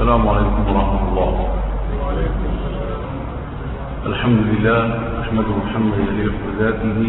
السلام عليكم ورحمة الله الحمد لله أحمد محمد يليق بذاته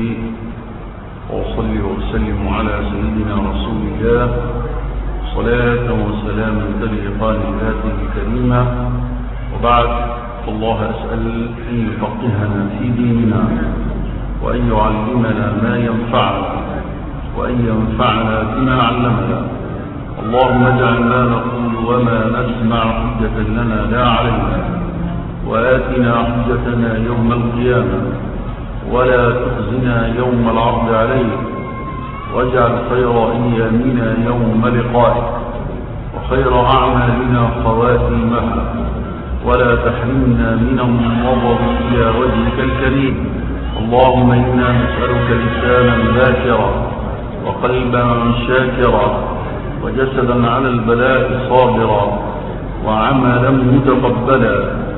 وأصلي وأسلم على سيدنا رسول الله صلاة وسلاما تليقان ذاته الكريمة وبعد الله أسأل أن يفقهنا في ديننا وأن يعلمنا ما ينفعنا وأن ينفعنا بما علمنا اللهم اجعل ما نقول وما نسمع حجة لنا لا علينا وآتنا حجتنا يوم القيامة ولا تخزنا يوم العرض عليك واجعل خير أيامنا يوم لقائك وخير أعمالنا خواتيمها ولا تحرمنا من النظر إلى وجهك الكريم اللهم إنا نسألك لسانا ذاكرا وقلبا شاكرا وجسدا على البلاء صابرا وعملا متقبلا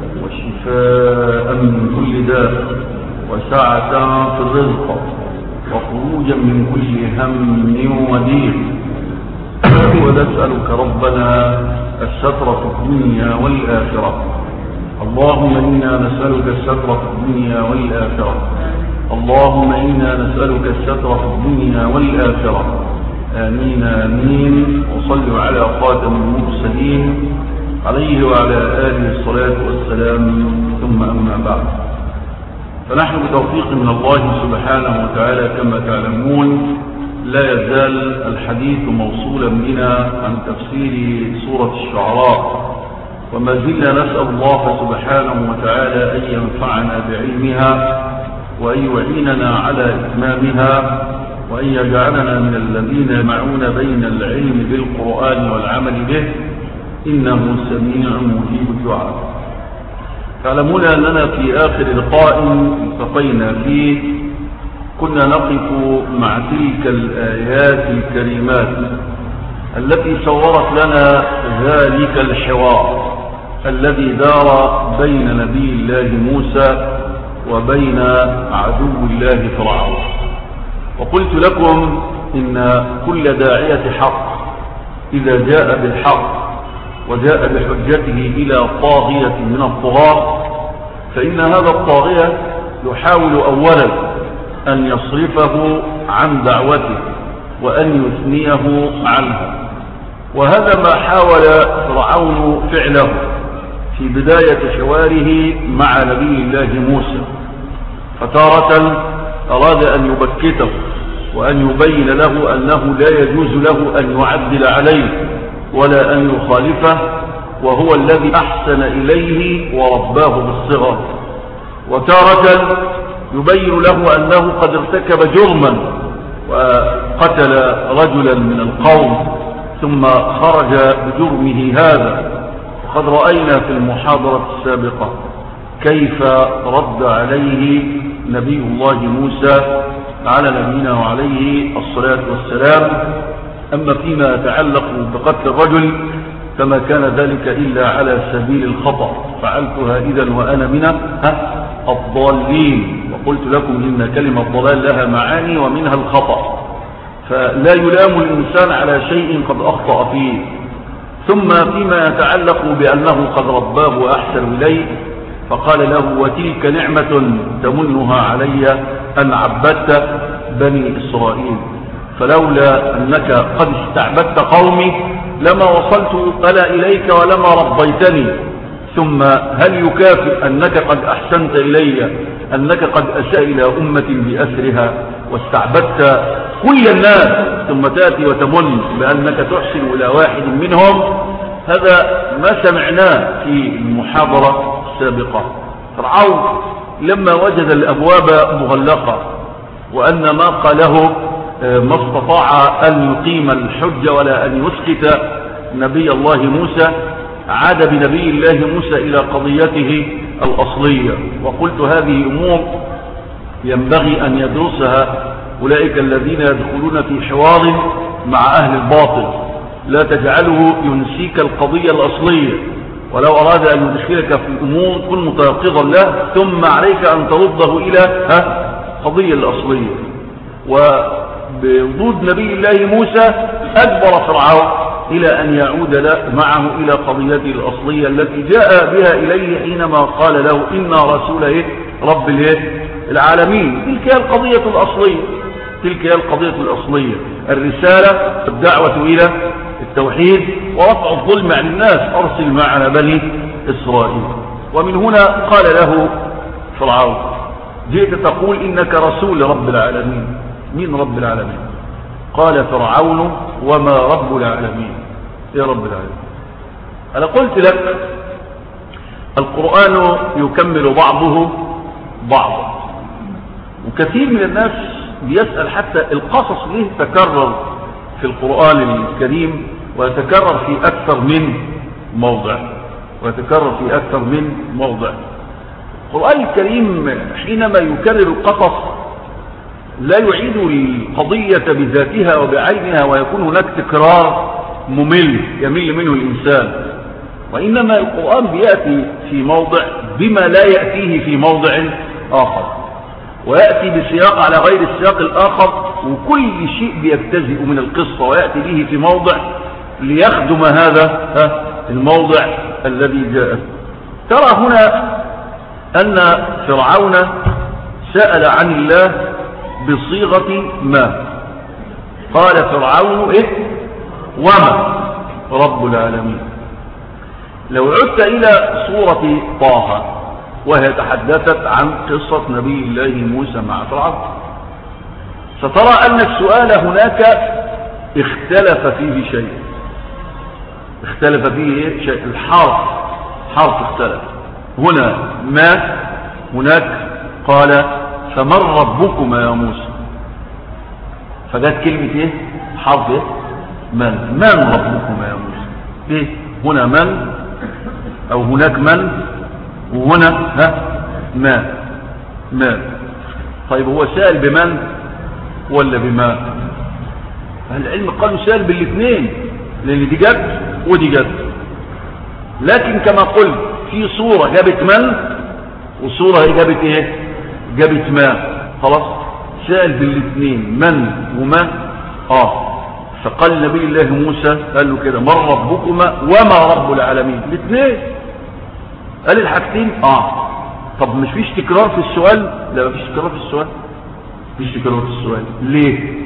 وشفاء من كل داء وسعة في الرزق وخروجا من كل هم وضيق ونسألك ربنا الستر في الدنيا والآخرة اللهم إنا نسألك الستر في الدنيا والآخرة اللهم إنا نسألك الستر في الدنيا والآخرة آمين آمين وصلوا على خاتم المرسلين عليه وعلى آله الصلاة والسلام ثم أما بعد فنحن بتوفيق من الله سبحانه وتعالى كما تعلمون لا يزال الحديث موصولا بنا عن تفسير سورة الشعراء وما زلنا نسأل الله سبحانه وتعالى أن ينفعنا بعلمها وأن يعيننا على إتمامها وأن يجعلنا من الذين يجمعون بين العلم بالقرآن والعمل به إنه سميع مجيب الدعاء تعلمون أننا في آخر لقاء التقينا فيه كنا نقف مع تلك الآيات الكريمات التي صورت لنا ذلك الحوار الذي دار بين نبي الله موسى وبين عدو الله فرعون وقلت لكم إن كل داعية حق إذا جاء بالحق وجاء بحجته إلى طاغية من الطغاة فإن هذا الطاغية يحاول أولا أن يصرفه عن دعوته وأن يثنيه عنه وهذا ما حاول فرعون فعله في بداية حواره مع نبي الله موسى فتارة أراد أن يبكته وأن يبين له أنه لا يجوز له أن يعدل عليه ولا أن يخالفه وهو الذي أحسن إليه ورباه بالصغر وتارة يبين له أنه قد ارتكب جرما وقتل رجلا من القوم ثم خرج بجرمه هذا وقد رأينا في المحاضرة السابقة كيف رد عليه نبي الله موسى على نبينا وعليه الصلاة والسلام أما فيما يتعلق بقتل الرجل فما كان ذلك إلا على سبيل الخطأ فعلتها إذا وأنا من الضالين وقلت لكم إن كلمة ضلال لها معاني ومنها الخطأ فلا يلام الإنسان على شيء قد أخطأ فيه ثم فيما يتعلق بأنه قد رباه وأحسن إليه فقال له وتلك نعمة تمنها علي أن عبدت بني إسرائيل فلولا أنك قد استعبدت قومي لما وصلت ألا إليك ولما ربيتني ثم هل يكافئ أنك قد أحسنت إلي أنك قد أساء إلى أمة بأسرها واستعبدت كل الناس ثم تأتي وتمن بأنك تحسن إلى واحد منهم هذا ما سمعناه في المحاضرة السابقة فرعون لما وجد الأبواب مغلقة وأن ما قاله ما استطاع أن يقيم الحجة ولا أن يسكت نبي الله موسى عاد بنبي الله موسى إلى قضيته الأصلية وقلت هذه أمور ينبغي أن يدرسها أولئك الذين يدخلون في حوار مع أهل الباطل لا تجعله ينسيك القضية الأصلية ولو أراد أن يدخلك في الأمور كن متيقظا له ثم عليك أن ترده إلى القضية الأصلية وبوجود نبي الله موسى أجبر فرعون إلى أن يعود معه إلى قضيته الأصلية التي جاء بها إليه حينما قال له إنا رسول إيه رب الإيه العالمين تلك هي القضية الأصلية تلك هي القضية الأصلية الرسالة الدعوة إلى التوحيد ورفع الظلم عن الناس أرسل معنا بني إسرائيل ومن هنا قال له فرعون جئت تقول إنك رسول رب العالمين مين رب العالمين قال فرعون وما رب العالمين يا رب العالمين أنا قلت لك القرآن يكمل بعضه بعضا وكثير من الناس بيسأل حتى القصص ليه تكرر في القرآن الكريم ويتكرر في أكثر من موضع ويتكرر في أكثر من موضع القرآن الكريم حينما يكرر القصص لا يعيد القضية بذاتها وبعينها ويكون هناك تكرار ممل يمل منه الإنسان وإنما القرآن بيأتي في موضع بما لا يأتيه في موضع آخر ويأتي بسياق على غير السياق الآخر وكل شيء بيجتزئ من القصة ويأتي به في موضع ليخدم هذا الموضع الذي جاء ترى هنا أن فرعون سأل عن الله بصيغة ما قال فرعون إيه وما رب العالمين لو عدت إلى سورة طه وهي تحدثت عن قصة نبي الله موسى مع فرعون سترى أن السؤال هناك اختلف فيه شيء اختلف فيه شيء الحرف حرف اختلف هنا ما هناك قال فمن ربكما يا موسى فجت كلمة ايه حرف ايه من من ربكما يا موسى ايه هنا من او هناك من وهنا ها ما ما طيب هو سأل بمن ولا بما العلم قالوا سأل بالاثنين لان دي جت ودي جت لكن كما قلت في صورة جابت من وصورة هي جابت ايه جابت ما خلاص سأل بالاثنين من وما اه فقال نبي الله موسى قال له كده من ربكما وما رب العالمين الاثنين قال الحاجتين اه طب مش فيش تكرار في السؤال لا مفيش تكرار في السؤال مفيش تكرار في السؤال ليه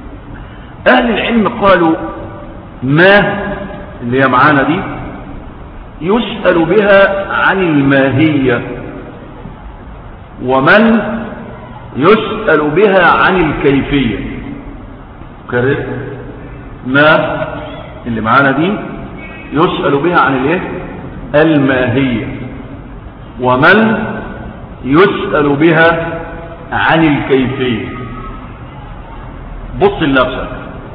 اهل العلم قالوا ما اللي هي معانا دي يسأل بها عن الماهية ومن يسأل بها عن الكيفية كرر ما اللي معانا دي يسأل بها عن الايه الماهية ومن يسأل بها عن الكيفية بص لنفسك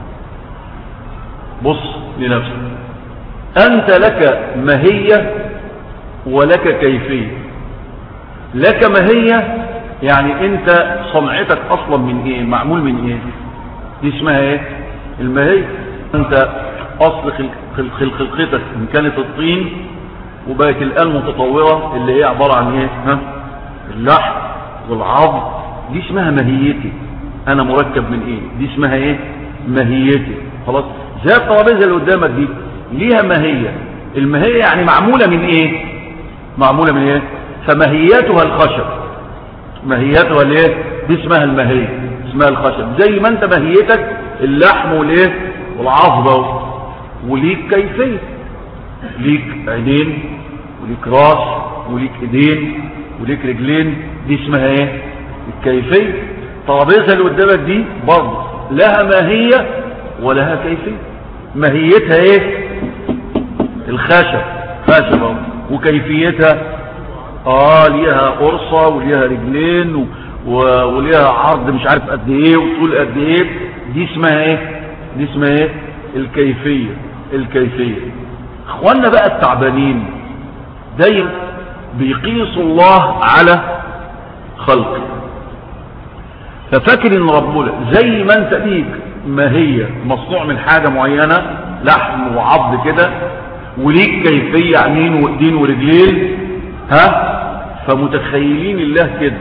بص لنفسك أنت لك ماهية ولك كيفية لك ماهية يعني أنت صنعتك أصلا من إيه معمول من إيه دي اسمها إيه الماهية أنت أصل خلقتك إن كانت الطين وبقت الآن متطورة اللي هي عبارة عن إيه ها اللحم والعظم دي اسمها ماهيتي أنا مركب من إيه دي اسمها إيه ماهيتي خلاص زي الترابيزه اللي قدامك دي ليها ماهيه الماهيه يعني معموله من ايه معموله من ايه فماهيتها الخشب ماهيتها الايه دي اسمها الماهيه اسمها الخشب زي ما انت ماهيتك اللحم والايه والعظمه وليك كيفيه ليك عينين وليك راس وليك ايدين وليك رجلين دي اسمها ايه الكيفيه الترابيزه اللي قدامك دي برضه لها ماهيه ولها كيفيه ماهيتها ايه الخشب خشب وكيفيتها اه ليها قرصة وليها رجلين و... و... وليها عرض مش عارف قد ايه وطول قد ايه دي اسمها ايه دي اسمها ايه الكيفية الكيفية اخوانا بقى التعبانين دايما بيقيسوا الله على خلقه ففاكر ان ربنا زي ما انت ليك ما هي مصنوع من حاجة معينة لحم وعض كده وليك كيفية عينين وايدين ورجلين ها فمتخيلين الله كده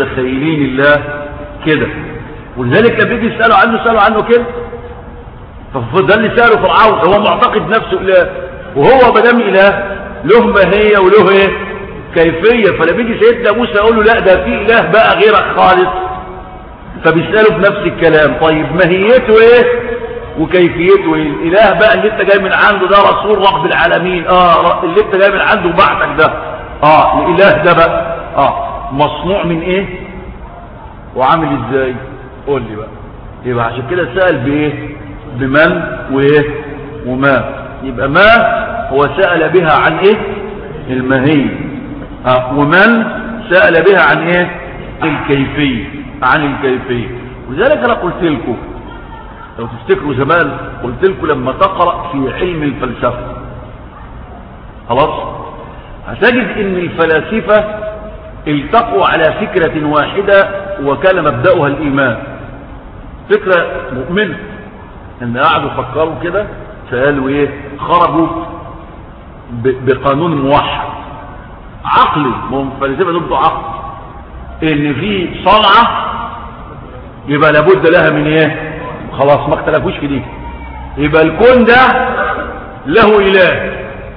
متخيلين الله كده ولذلك لما بيجي يسألوا عنه يسألوا عنه كده فده اللي سأله فرعون هو معتقد نفسه إله وهو مدام إله له ماهية وله ايه كيفية فلما يجي سيدنا موسى يقول له لا ده في إله بقى غيرك خالص فبيسأله بنفس الكلام طيب ماهيته ايه وكيفيته ايه الإله بقى اللي انت جاي من عنده ده رسول رب العالمين اه اللي انت جاي من عنده بعتك ده اه الإله ده بقى اه مصنوع من ايه وعامل ازاي قول لي بقى يبقى عشان كده سأل بايه بمن وايه وما يبقى ما هو سأل بها عن ايه المهي اه ومن سأل بها عن ايه الكيفية عن الكيفية ولذلك انا قلت لكم لو تفتكروا زمان قلت لكم لما تقرأ في علم الفلسفة خلاص هتجد ان الفلاسفة التقوا على فكرة واحدة وكان مبدأها الإيمان فكرة مؤمنة ان قعدوا فكروا كده فقالوا ايه خرجوا بقانون موحد عقلي هم فلسفة ضد عقل ان في صنعة يبقى لابد لها من ايه خلاص ما اختلفوش في دي يبقى الكون ده له اله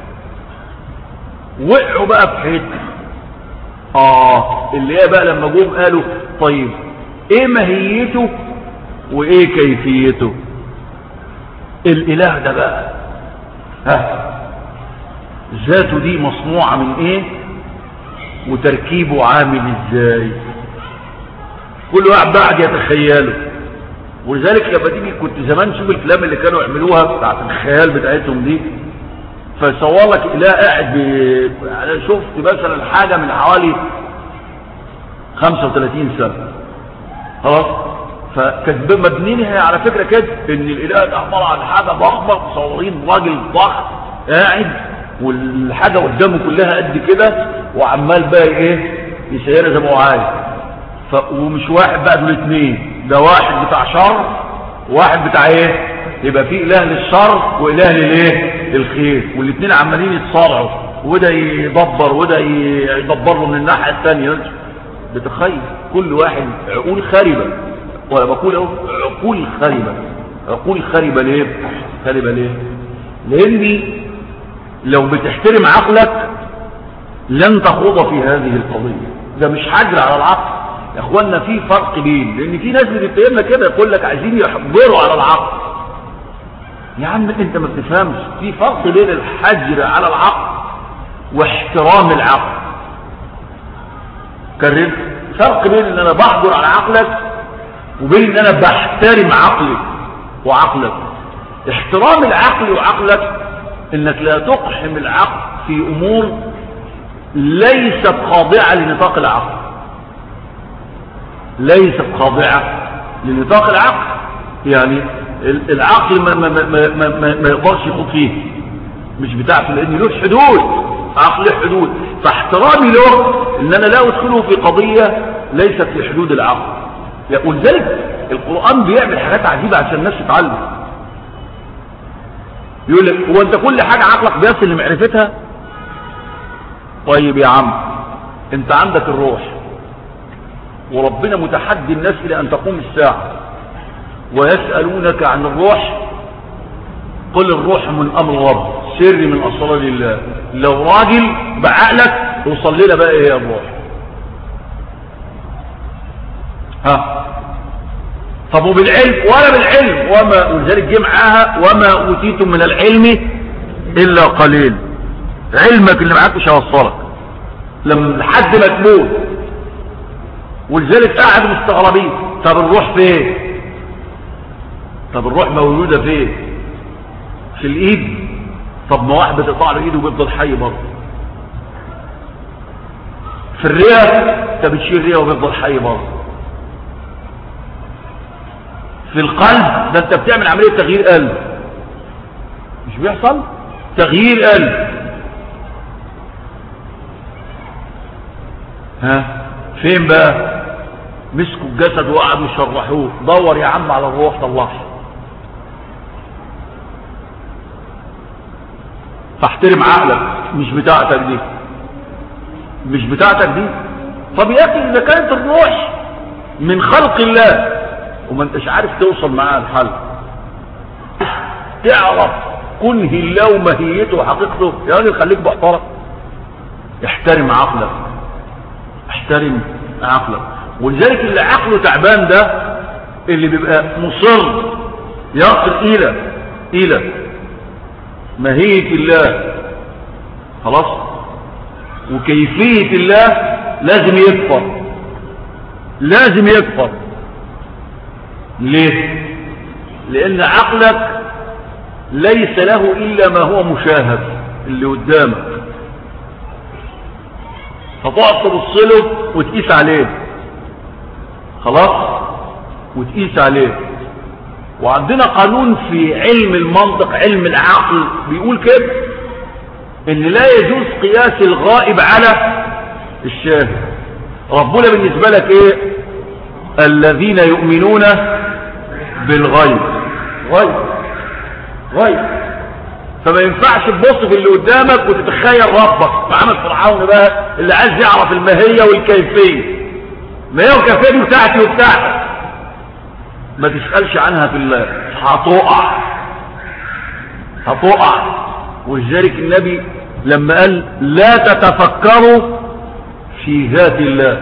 وقعوا بقى في حته اه اللي هي بقى لما جم قالوا طيب ايه ماهيته وايه كيفيته الاله ده بقى ها ذاته دي مصنوعة من ايه وتركيبه عامل ازاي كل واحد بعد يتخيله ولذلك لما تيجي كنت زمان شوف الافلام اللي كانوا يعملوها بتاعت الخيال بتاعتهم دي فيصور لك اله قاعد ب... انا شفت مثلا حاجه من حوالي 35 سنه خلاص فكانت مبنينها على فكره كده ان الاله ده عباره عن حاجه ضخمه مصورين راجل ضخم قاعد والحاجه قدامه كلها قد كده وعمال بقى ايه يسيرها زي ما هو عايز ف... ومش واحد بقى دول اثنين ده واحد بتاع شر واحد بتاع ايه يبقى في اله للشر واله للايه للخير والاثنين عمالين يتصارعوا وده يدبر وده يدبر له من الناحيه الثانيه بتخيل كل واحد عقول خربه وانا بقول اهو عقول خربه عقول خربه ليه خربه ليه لاني لو بتحترم عقلك لن تخوض في هذه القضيه ده مش حجر على العقل يا اخوانا في فرق بين لان في ناس بتتهمنا كده يقول لك عايزين يحجروا على العقل يا عم انت ما بتفهمش في فرق بين الحجر على العقل واحترام العقل كررت فرق بين ان انا بحجر على عقلك وبين ان انا بحترم عقلك وعقلك احترام العقل وعقلك انك لا تقحم العقل في امور ليست خاضعة لنطاق العقل ليست خاضعة لنطاق العقل يعني العقل ما, ما, ما, ما, ما, ما يقدرش يخوض فيه مش بتاعته لان له حدود عقل له حدود فاحترامي له ان انا لا ادخله في قضية ليست في حدود العقل ولذلك القرآن بيعمل حاجات عجيبة عشان الناس تتعلم يقول لك هو انت كل حاجة عقلك بيصل لمعرفتها طيب يا عم انت عندك الروح وربنا متحدي الناس الى ان تقوم الساعة ويسألونك عن الروح قل الروح من امر رب سر من اسرار الله لو راجل بعقلك توصل لنا بقى ايه يا الروح ها طب وبالعلم ولا بالعلم وما ولذلك جه معاها وما اوتيتم من العلم الا قليل علمك اللي معاك مش هيوصلك لما لحد ما تموت ولذلك قاعد مستغربين طب الروح فين طب الروح موجوده فين في الايد طب ما واحد بتقطع له ايده وبيفضل حي برضه في الرئه انت بتشيل الرئه وبيفضل حي برضه في القلب ده انت بتعمل عمليه تغيير قلب مش بيحصل تغيير قلب ها فين بقى مسكوا الجسد وقعدوا يشرحوه دور يا عم على الروح طلعها فاحترم عقلك مش بتاعتك دي مش بتاعتك دي طب يا اخي اذا كانت الروح من خلق الله وما انتش عارف توصل معاها الحل تعرف كنه الله وماهيته وحقيقته يا راجل خليك محترم احترم عقلك احترم عقلك ولذلك اللي عقله تعبان ده اللي بيبقى مصر يصل الى الى ماهية الله خلاص وكيفية الله لازم يكفر لازم يكفر ليه لان عقلك ليس له الا ما هو مشاهد اللي قدامك فتقعد تبص له وتقيس عليه خلاص وتقيس عليه وعندنا قانون في علم المنطق علم العقل بيقول كده ان لا يجوز قياس الغائب على الشاهد ربنا بالنسبة لك ايه الذين يؤمنون بالغيب غيب غيب فما ينفعش تبص في اللي قدامك وتتخيل ربك فعمل فرعون بقى اللي عايز يعرف الماهية والكيفية ما هي الكيفية بتاعتي وبتاعتك ما تسألش عنها في الله هتقع هتقع ولذلك النبي لما قال لا تتفكروا في ذات الله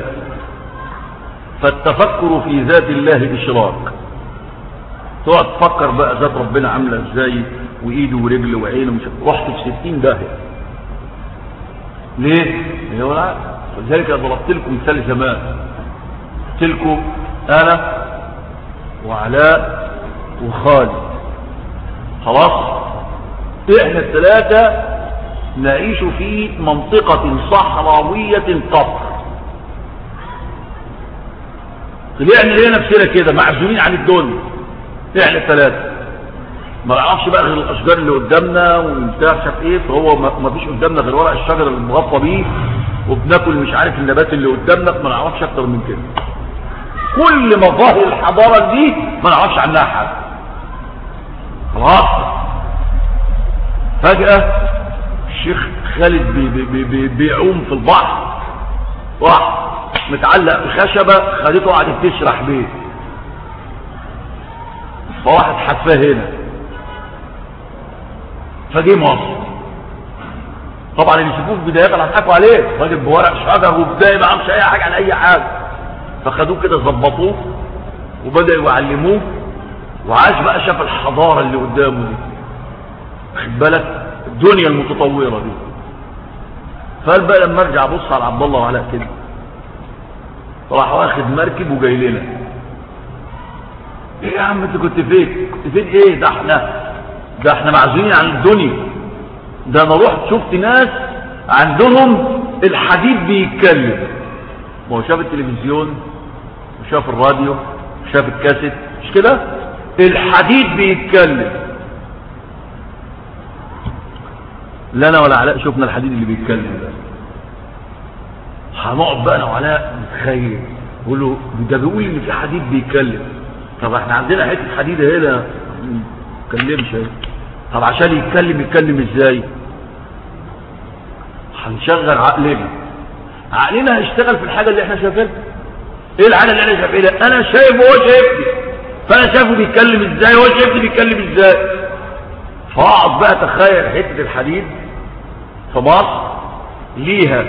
فالتفكر في ذات الله إشراك تقعد تفكر بقى ذات ربنا عاملة ازاي وايده ورجله وعينه مش رحت في ستين داهية ليه؟ ولذلك ضربت لكم مثال زمان قلت لكم انا وعلاء وخالد خلاص احنا الثلاثة نعيش في منطقة صحراوية قطر طلعنا ليه نفسنا كده معزولين عن الدنيا احنا الثلاثة ما نعرفش بقى غير الاشجار اللي قدامنا وبتاع شاف ايه فهو ما فيش قدامنا غير ورق الشجر اللي مغطى بيه وبناكل مش عارف النبات اللي قدامنا ما نعرفش اكتر من كده كل مظاهر الحضارة دي ما نعرفش عنها حاجة خلاص فجأة الشيخ خالد بي بي بي بيعوم في البحر راح متعلق بخشبة خدته قعدت تشرح بيه فواحد حفاه هنا فجه مصر طبعا اللي يشوفوه في بدايات هيضحكوا عليه راجل بورق شجر وبدايه ما عمش اي حاجه عن اي حاجه فخدوه كده ظبطوه وبداوا يعلموه وعاش بقى شاف الحضاره اللي قدامه دي خد بالك الدنيا المتطوره دي فقال بقى لما ارجع ابص على عبد الله وعلاء كده راح واخد مركب وجاي لنا ايه يا عم انت كنت فين كنت فين ايه ده احنا ده احنا معزولين عن الدنيا ده انا رحت شفت ناس عندهم الحديد بيتكلم ما هو شاف التلفزيون وشاف الراديو وشاف الكاسيت مش كده الحديد بيتكلم لا انا ولا علاء شفنا الحديد اللي بيتكلم ده هنقعد بقى انا وعلاء نتخيل نقول له ده بيقول ان في حديد بيتكلم طب احنا عندنا حته حديده هنا ما بيتكلمش طب عشان يتكلم يتكلم ازاي هنشغل عقلنا عقلنا هيشتغل في الحاجه اللي احنا شايفينها ايه الحاجه اللي احنا شايفينها انا شايف وهو شايفني فانا شايفه بيتكلم ازاي وهو شايفني بيتكلم ازاي فاقعد بقى تخيل حته الحديد في مصر ليها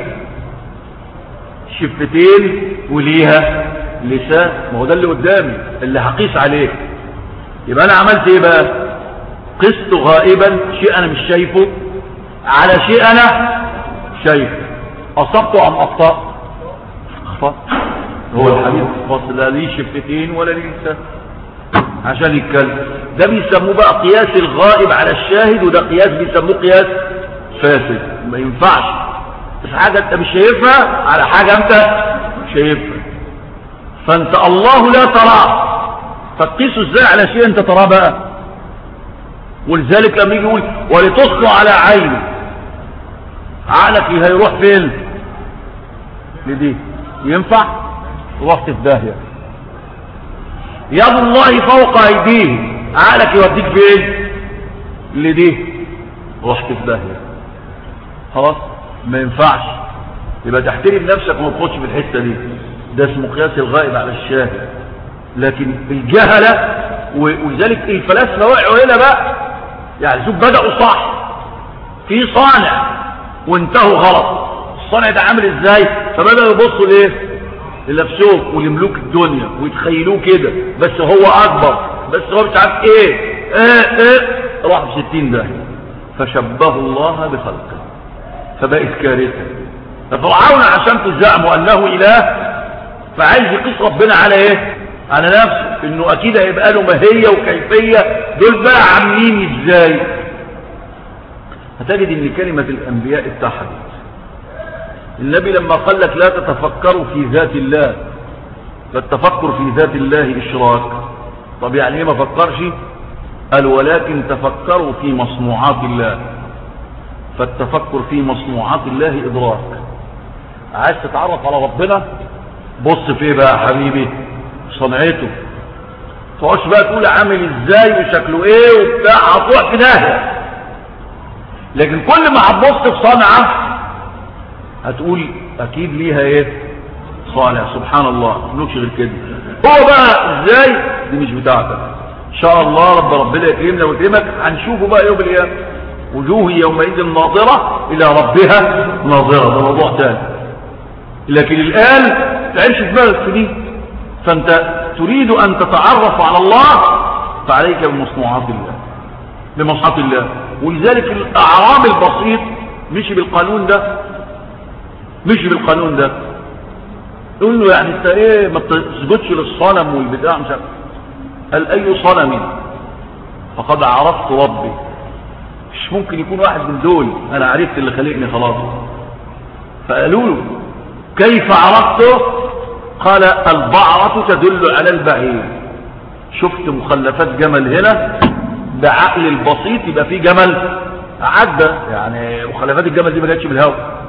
شفتين وليها لسان ما هو ده اللي قدامي اللي هقيس عليه يبقى انا عملت ايه بقى قست غائبا شيء انا مش شايفه على شيء انا شايفه اصبته ام اخطأت اخطأت هو الحديث فاصل لا ليه شفتين ولا ليه لسان عشان يتكلم ده بيسموه بقى قياس الغائب على الشاهد وده قياس بيسموه قياس فاسد ما ينفعش بس حاجة انت مش شايفها على حاجة انت شايفها فانت الله لا تراه فتقيسه ازاي على شيء انت تراه بقى ولذلك لما يجي يقول ولتصنع على عيني عقلك هيروح فين لدي ينفع رحت في داهيه يد الله فوق ايديه عقلك يوديك فين لدي رحت في داهيه خلاص ما ينفعش يبقى تحترم نفسك وما تخش في الحته دي ده اسمه قياس الغائب على الشاهد لكن الجهله ولذلك الفلاسفه وقعوا هنا بقى يعني شوف بدأوا صح في صانع وانتهوا غلط الصانع ده عامل ازاي فبدأوا يبصوا ليه لنفسهم ولملوك الدنيا ويتخيلوه كده بس هو اكبر بس هو مش عارف ايه ايه ايه راح بستين ده فشبه الله بخلقه فبقت كارثة ففرعون عشان تزعموا انه اله فعايز يقيس ربنا على ايه على نفسه انه اكيد هيبقى له ماهية وكيفية دول بقى عاملين ازاي هتجد ان كلمة الانبياء اتحدت النبي لما قال لك لا تتفكروا في ذات الله فالتفكر في ذات الله اشراك طب يعني ايه ما فكرش قال ولكن تفكروا في مصنوعات الله فالتفكر في مصنوعات الله ادراك عايز تتعرف على ربنا بص في ايه بقى يا حبيبي صنعته تقعدش بقى تقول عامل ازاي وشكله ايه وبتاع هتروح في داهيه لكن كل ما هتبص في صنعه هتقول اكيد ليها ايه صالح سبحان الله ملوكش غير كده هو بقى ازاي دي مش بتاعتك ان شاء الله رب ربنا يكرمنا ويكرمك هنشوفه بقى يوم القيامه وجوه يومئذ ناظره الى ربها ناظره ده موضوع تاني لكن الان تعيش دماغك في دي فانت تريد ان تتعرف على الله فعليك بمصنوعات الله بمصنوعات الله ولذلك الاعراب البسيط مشي بالقانون ده مشي بالقانون ده يقول له يعني انت ايه ما تسجدش للصنم والبتاع مش عارف قال اي صنم فقد عرفت ربي مش ممكن يكون واحد من دول انا عرفت اللي خلقني خلاص فقالوا له كيف عرفته قال البعرة تدل على البعير شفت مخلفات جمل هنا بعقل البسيط يبقى في جمل عدى يعني مخلفات الجمل دي ما جاتش بالهواء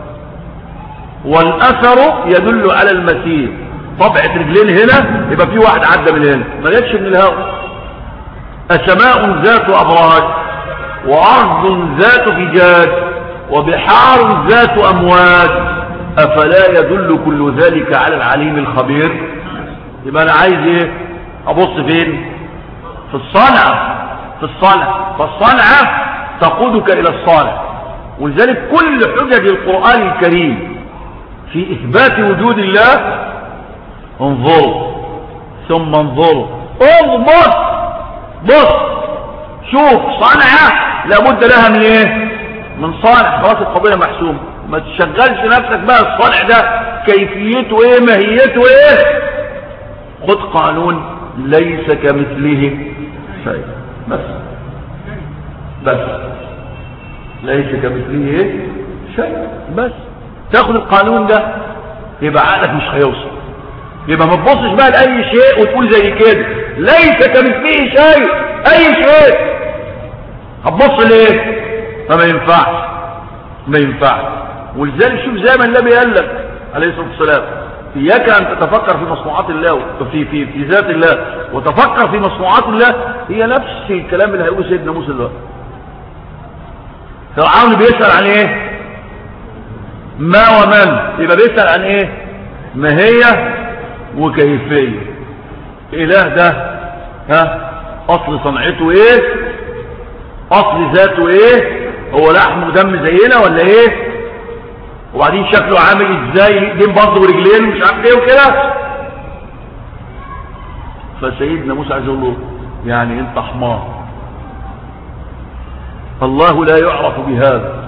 والاثر يدل على المسير طبعة رجلين هنا يبقى في واحد عدى من هنا ما جاتش من الهواء السماء ذات ابراج وارض ذات فجاج وبحار ذات امواج افلا يدل كل ذلك على العليم الخبير يبقى انا عايز ايه ابص فين في الصنعة في الصنعة فالصنعة تقودك الى الصالح ولذلك كل حجج القرآن الكريم في إثبات وجود الله انظروا ثم انظروا اضبط بص شوف صنعة لابد لها من ايه من صانع خلاص القضية محسومة ما تشغلش نفسك بقى الصانع ده كيفيته ايه ماهيته ايه خد قانون ليس كمثله شيء بس بس ليس كمثله ايه شيء بس تاخد القانون ده يبقى عقلك مش هيوصل يبقى ما تبصش بقى لاي شيء وتقول زي كده ليس كمثله شيء اي شيء هتبص ليه فما ينفعش ما ينفعش ولذلك شوف زي ما النبي قال لك عليه الصلاه والسلام اياك ان تتفكر في مصنوعات الله في في في ذات الله وتفكر في مصنوعات الله هي نفس الكلام اللي هيقوله سيدنا موسى دلوقتي فرعون بيسال عن ايه ما ومن يبقى بيسأل عن ايه ماهية وكيفية اله ده ها اصل صنعته ايه اصل ذاته ايه هو لحم ودم زينا ولا ايه وبعدين شكله عامل ازاي ايدين برضه ورجلين مش عارف ايه وكده فسيدنا موسى عايز يقول له يعني انت حمار الله لا يعرف بهذا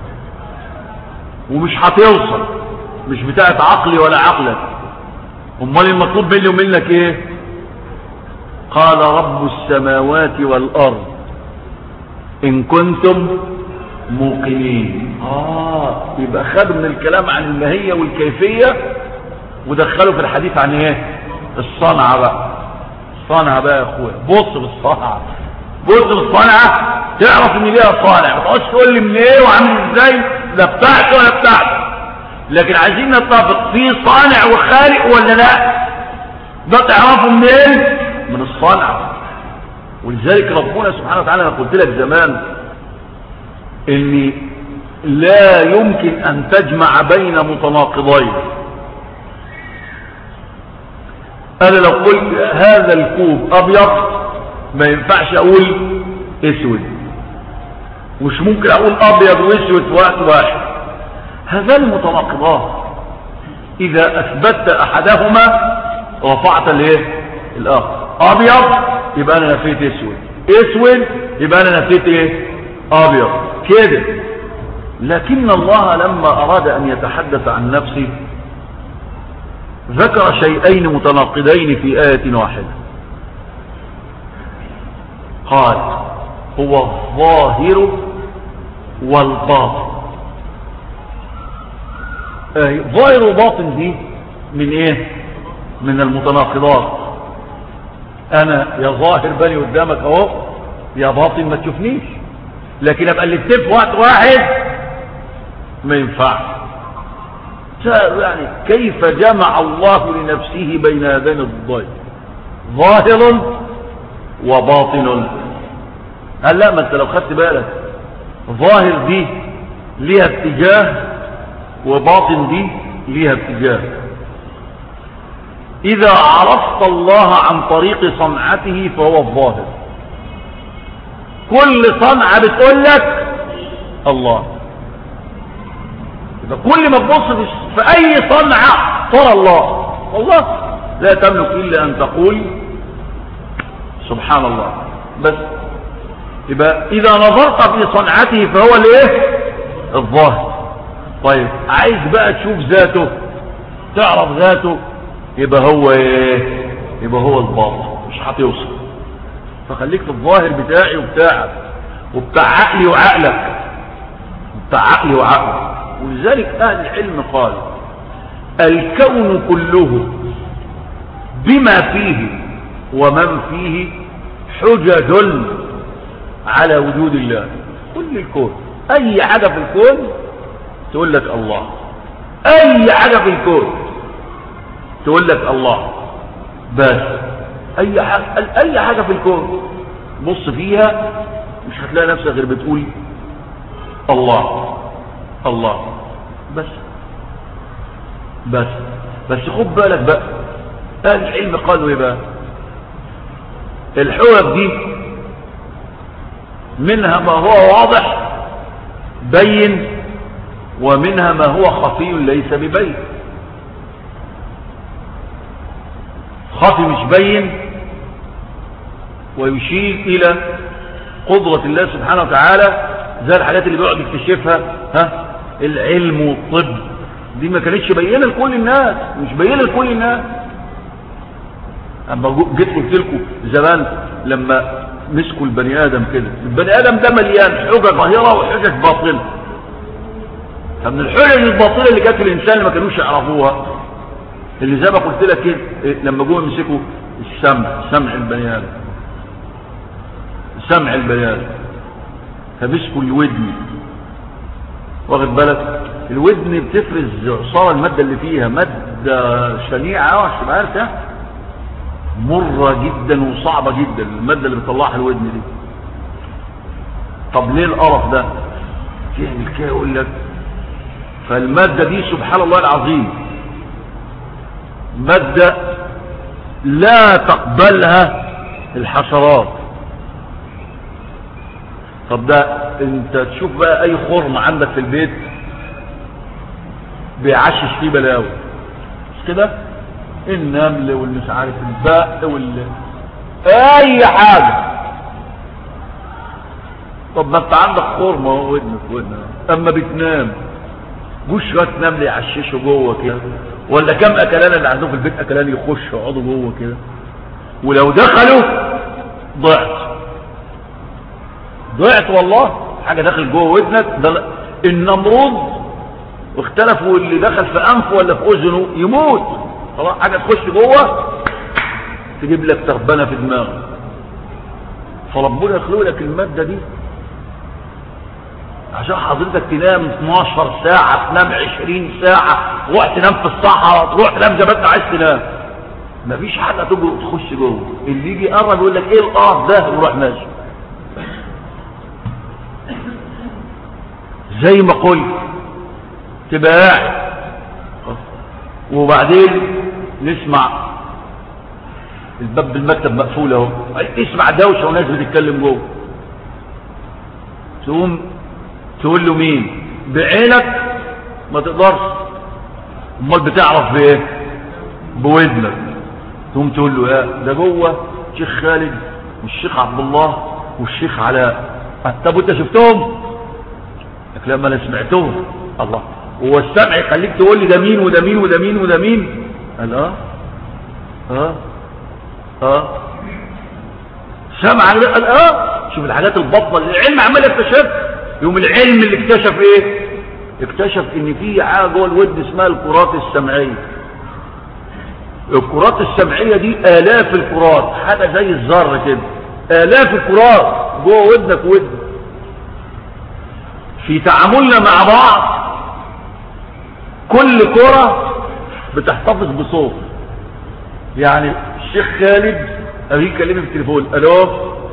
ومش هتوصل مش بتاعت عقلي ولا عقلك امال المطلوب مني ومنك ايه قال رب السماوات والارض ان كنتم موقنين اه يبقى خدوا من الكلام عن الماهية والكيفية ودخلوا في الحديث عن ايه الصنعة بقى الصنعة بقى يا اخويا بص بالصنعة بص بالصنعة تعرف ان ليها صانع ما تقعدش تقول لي من ايه وعامل ازاي لا بتاعته ولا بتاعته لكن عايزين نتفق في صانع وخالق ولا لا ده تعرفه منين من الصانع ولذلك ربنا سبحانه وتعالى انا قلت لك زمان ان لا يمكن ان تجمع بين متناقضين انا لو قلت هذا الكوب ابيض ما ينفعش اقول اسود مش ممكن اقول ابيض واسود في وقت واحد هذان متناقضان اذا اثبتت احدهما رفعت الايه الاخر ابيض يبقى انا نفيت اسود اسود يبقى انا نفيت ايه ابيض كده لكن الله لما اراد ان يتحدث عن نفسه ذكر شيئين متناقضين في آية واحدة قال هو الظاهر والباطن آه، ظاهر وباطن دي من ايه من المتناقضات انا يا ظاهر بالي قدامك اهو يا باطن ما تشوفنيش لكن ابقى اللي في وقت واحد ما ينفعش يعني كيف جمع الله لنفسه بين هذين الضدين ظاهر وباطن هل لا ما انت لو خدت بالك ظاهر دي ليها اتجاه وباطن دي ليها اتجاه اذا عرفت الله عن طريق صنعته فهو الظاهر كل صنعة بتقول لك الله كل ما تبص في اي صنعة ترى الله والله لا تملك الا ان تقول سبحان الله بس يبقى اذا نظرت في صنعته فهو الايه الظاهر طيب عايز بقى تشوف ذاته تعرف ذاته يبقى هو ايه يبقى هو الباطن مش هتوصل فخليك في الظاهر بتاعي وبتاعك وبتاع عقلي وعقلك بتاع عقلي وعقلك ولذلك اهل العلم قال الكون كله بما فيه ومن فيه حجج على وجود الله كل الكون اي حاجة في الكون تقول لك الله اي حاجة في الكون تقول لك الله بس اي حاجة, اي حاجة في الكون بص فيها مش هتلاقي نفسك غير بتقول الله الله بس بس بس خد بالك بقى اهل العلم قالوا ايه بقى الحوب دي منها ما هو واضح بين ومنها ما هو خفي ليس ببين خفي مش بين ويشير الى قدرة الله سبحانه وتعالى زي الحاجات اللي بيقعد يكتشفها ها العلم والطب دي ما كانتش بينه لكل الناس مش بينه لكل الناس اما جيت قلت لكم زمان لما مسكوا البني ادم كده البني ادم ده مليان حجج ظاهره وحجج باطنه فمن الحجج الباطنه اللي كانت الانسان اللي ما كانوش يعرفوها اللي زي ما قلت لك كده إيه، لما جم يمسكوا السمع سمع البني ادم سمع البني ادم فمسكوا الودن واخد بالك الودن بتفرز عصارة المادة اللي فيها مادة شنيعة مش عارف مرة جدا وصعبة جدا المادة اللي بتطلعها الودن دي طب ليه القرف ده تعمل كده يقول لك فالمادة دي سبحان الله العظيم مادة لا تقبلها الحشرات طب ده انت تشوف بقى اي خرم عندك في البيت بيعشش فيه بلاوي مش كده النمل والمش عارف البق وال اي حاجة طب ما انت عندك خرم اهو ودنك ودنك اما بتنام جوش شويه نمل يعششوا جوه كده ولا كم اكلان اللي عندهم في البيت اكلان يخشوا يقعدوا جوه كده ولو دخلوا ضعت ضعت والله حاجة داخل جوه ودنك ده النمرود واختلفوا اللي دخل في انفه ولا في اذنه يموت خلاص حاجة تخش جوه تجيب لك تربنة في دماغه فربنا يخلق لك المادة دي عشان حضرتك تنام 12 ساعة تنام 20 ساعة تروح تنام في الصحراء تروح تنام زي ما انت عايز تنام مفيش حاجة تجرؤ تخش جوه اللي يجي يقرب يقول لك ايه القرف ده ويروح ماشي زي ما قلت تبقى قاعد وبعدين نسمع الباب بالمكتب مقفول اهو تسمع دوشه وناس بتتكلم جوه تقوم تقول له مين بعينك ما تقدرش امال بتعرف بايه بودنك تقوم تقول له ايه ده جوه الشيخ خالد والشيخ عبد الله والشيخ علاء طب وانت شفتهم لك لما انا سمعتهم الله هو السمع يخليك تقول لي ده مين وده مين وده مين وده مين قال اه اه اه سمع قال اه شوف الحاجات البطنه اللي العلم عمال يكتشف يوم العلم اللي اكتشف ايه اكتشف ان في حاجه جوه الودن اسمها الكرات السمعيه الكرات السمعيه دي الاف الكرات حاجه زي الذره كده الاف الكرات جوه ودنك ودن في تعاملنا مع بعض كل كرة بتحتفظ بصوت يعني الشيخ خالد ابي يكلمني في التليفون الو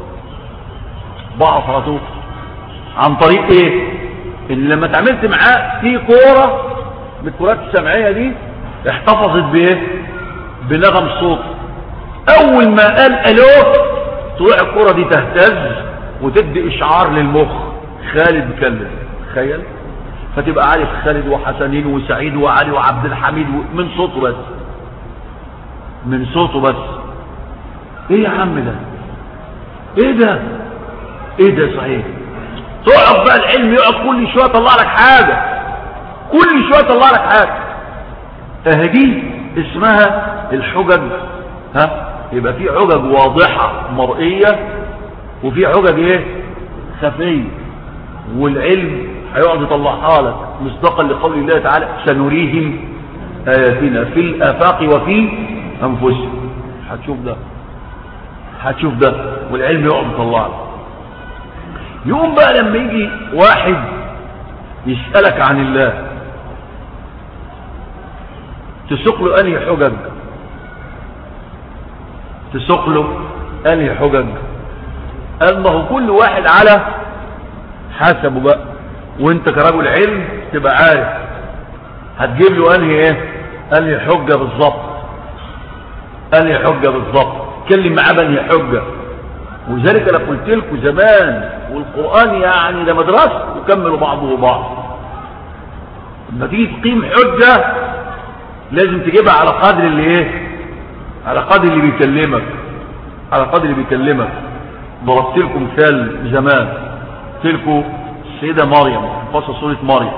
بعض على طول عن طريق ايه ان لما اتعاملت معاه في كوره من الكرات السمعيه دي احتفظت بايه بنغم الصوت اول ما قال الو طلع الكوره دي تهتز وتدي اشعار للمخ خالد بيكلم تخيل فتبقى عارف خالد وحسنين وسعيد وعلي وعبد الحميد من صوته بس من صوته بس ايه يا عم ده ايه ده ايه ده صحيح تقعد بقى العلم يقعد كل شويه يطلع لك حاجه كل شويه يطلع لك حاجه اهدي اسمها الحجج ها يبقى في حجج واضحه مرئيه وفي حجج ايه خفيه والعلم هيقعد يطلعها لك مصداقا لقول الله تعالى سنريهم اياتنا في الافاق وفي انفسهم هتشوف ده هتشوف ده والعلم يقعد يطلع لك يقوم بقى لما يجي واحد يسألك عن الله تسوق له انهي حجج تسوق له انهي حجج قال ما هو كل واحد على حسبه بقى وانت كرجل علم تبقى عارف هتجيب له انهي ايه انهي حجه بالظبط انهي حجه بالظبط اتكلم معاه بانهي حجه ولذلك انا قلت لكم زمان والقران يعني ده مدرسه يكملوا بعضه بعض لما تيجي تقيم حجه لازم تجيبها على قدر اللي ايه على قدر اللي بيكلمك على قدر اللي بيكلمك ضربت لكم مثال زمان قلت لكم السيدة مريم فصل سورة مريم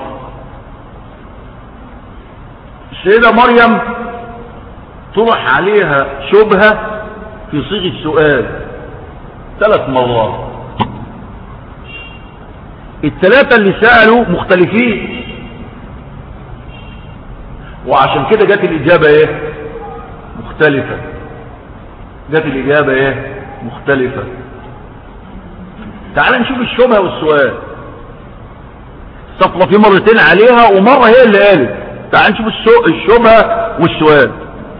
السيدة مريم طرح عليها شبهة في صيغة سؤال ثلاث مرات الثلاثة اللي سألوا مختلفين وعشان كده جت الإجابة ايه مختلفة جت الإجابة ايه مختلفة تعال نشوف الشبهة والسؤال صفلة في مرتين عليها ومرة هي اللي قالت تعال نشوف الشبهة والسؤال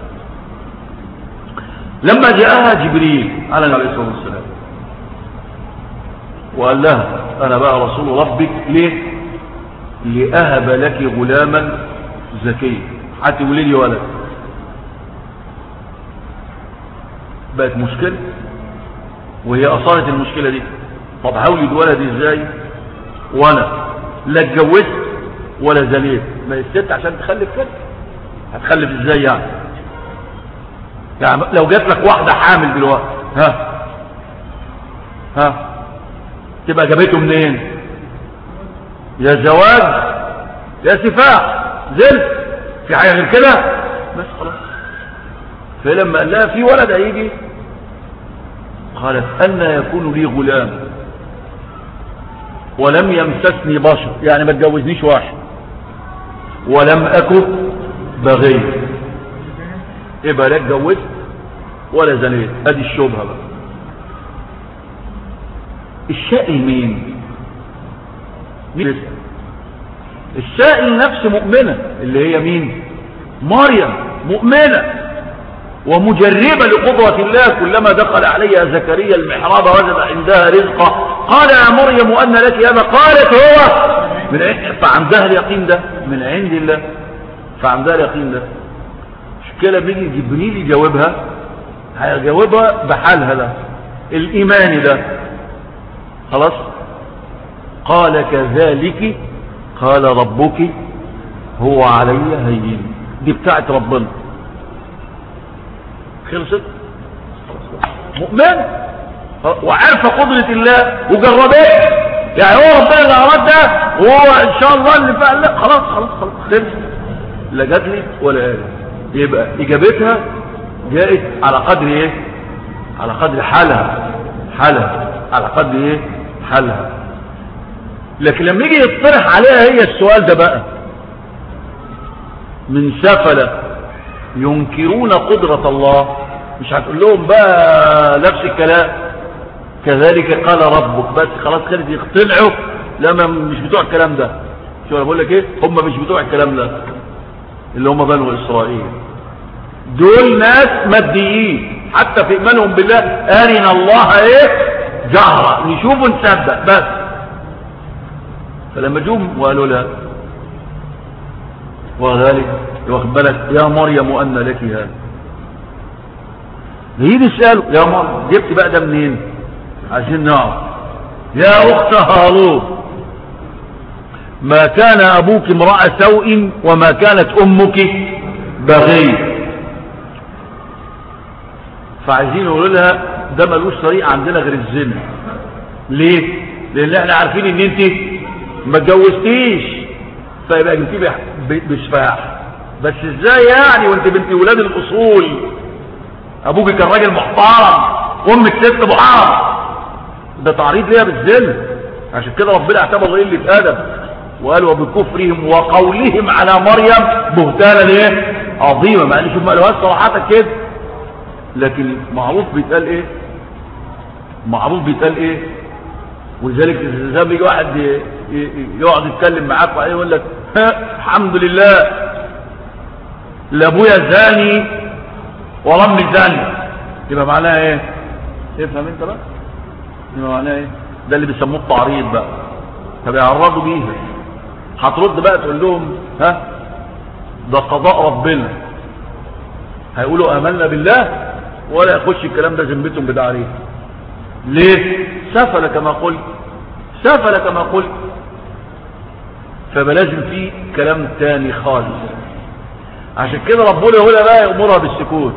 لما جاءها جبريل على النبي صلى الله عليه وسلم وقال لها انا بقى رسول ربك ليه لأهب لك غلاما زكيا حتى يقول لي ولد بقت مشكلة وهي أصارت المشكلة دي طب هولد ولد ازاي وانا لا اتجوزت ولا زنيت ما الست عشان تخلف كده هتخلف ازاي يعني يعني لو جات لك واحدة حامل دلوقتي ها ها تبقى جابته منين يا زواج يا سفاح زلت في حاجة غير كده بس خلاص فلما قال لها في ولد هيجي قالت أن يكون لي غلام ولم يمسسني بشر يعني ما تجوزنيش واحد ولم أكن بغي يبقى لا اتجوزت ولا زنيت ادي الشبهة بقى السائل مين مين يسأل السائل نفس مؤمنة اللي هي مين مريم مؤمنة ومجربة لقدرة الله كلما دخل عليها زكريا المحراب وجد عندها رزقا قال يا مريم أن لك هذا قالت هو من عند فعندها اليقين ده من عند الله فعندها اليقين ده مشكلة بيجي جبريل يجاوبها هيجاوبها بحالها ده الإيمان ده خلاص قال كذلك قال ربك هو علي هين دي بتاعت ربنا خلصت مؤمن وعارفه قدرة الله وجربت يعني هو ربنا اللي اراد ده وهو ان شاء الله اللي فعل لا خلاص خلاص خلاص خلص لا جات لي ولا قالت يبقى اجابتها جاءت على قدر ايه على قدر حالها حالها على قدر ايه حالها لكن لما يجي يطرح عليها هي السؤال ده بقى من سفلة ينكرون قدرة الله مش هتقول لهم بقى نفس الكلام كذلك قال ربك بس خلاص كانت يقتنعوا لما مش بتوع الكلام ده شو انا بقول لك ايه هم مش بتوع الكلام ده اللي هم بنو اسرائيل دول ناس ماديين حتى في ايمانهم بالله ارنا الله ايه جهرة نشوف ونصدق بس فلما جم وقالوا لا وذلك واخد بالك يا مريم أن لك هذا يجي يسأله يا مريم جبت بقى ده منين عايزين نعرف يا أخت هارون ما كان أبوك امرأة سوء وما كانت أمك بغي فعايزين يقولوا لها ده ملوش طريقة عندنا غير الزنا ليه لان احنا عارفين ان انت ما اتجوزتيش فيبقى انت بشفاح بس ازاي يعني وانت بنت ولاد الاصول ابوك كان راجل محترم وامك ست محترم ده تعريض ليها بالذل عشان كده ربنا اعتبر ايه اللي في ادم وقال وبكفرهم وقولهم على مريم بهتانا ايه عظيمه ما قالش ما لهاش صراحه كده لكن معروف بيتقال ايه معروف بيتقال ايه ولذلك زي ما يجي واحد يقعد يتكلم معاك وبعدين يقول لك الحمد لله لا ابويا زاني ولا امي زاني يبقى معناها ايه تفهم انت بقى يبقى معناها ايه ده اللي بيسموه التعريض بقى فبيعرضوا بيها هترد بقى تقول لهم ها ده قضاء ربنا هيقولوا امنا بالله ولا يخش الكلام ده ذمتهم بدا عليه ليه سفل كما قلت سفل كما قلت فبلازم فيه كلام تاني خالص عشان كده ربنا هنا بقى يأمرها بالسكوت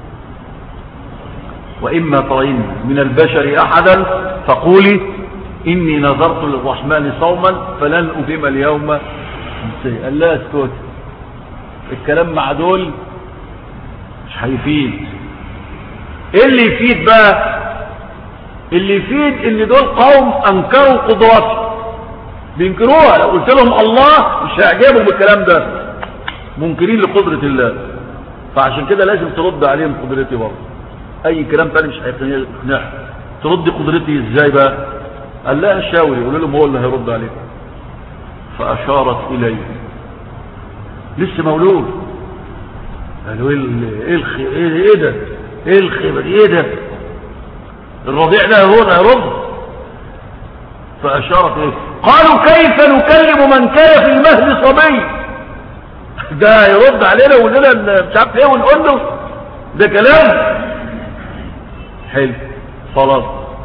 وإما ترين من البشر أحدا فقولي إني نظرت للرحمن صوما فلن أقيم اليوم قال لا اسكت الكلام مع دول مش هيفيد ايه اللي يفيد بقى اللي يفيد ان دول قوم انكروا قدرته بينكروها لو قلت لهم الله مش هيعجبهم الكلام ده منكرين لقدرة الله فعشان كده لازم ترد عليهم قدرتي برضه اي كلام تاني مش هيقنعهم ترد قدرتي ازاي بقى قال لها شاوري قول لهم هو اللي هيرد عليكم فاشارت اليه لسه مولود قالوا ايه الخ... ايه ايه ده ايه الخبر ايه ده الرضيع ده هنا يرد فاشارت ايه قالوا كيف نكلم من كان في المهد صبي ده يرد علينا ويقول لنا مش عارف ايه ونقول له ده كلام حلو خلاص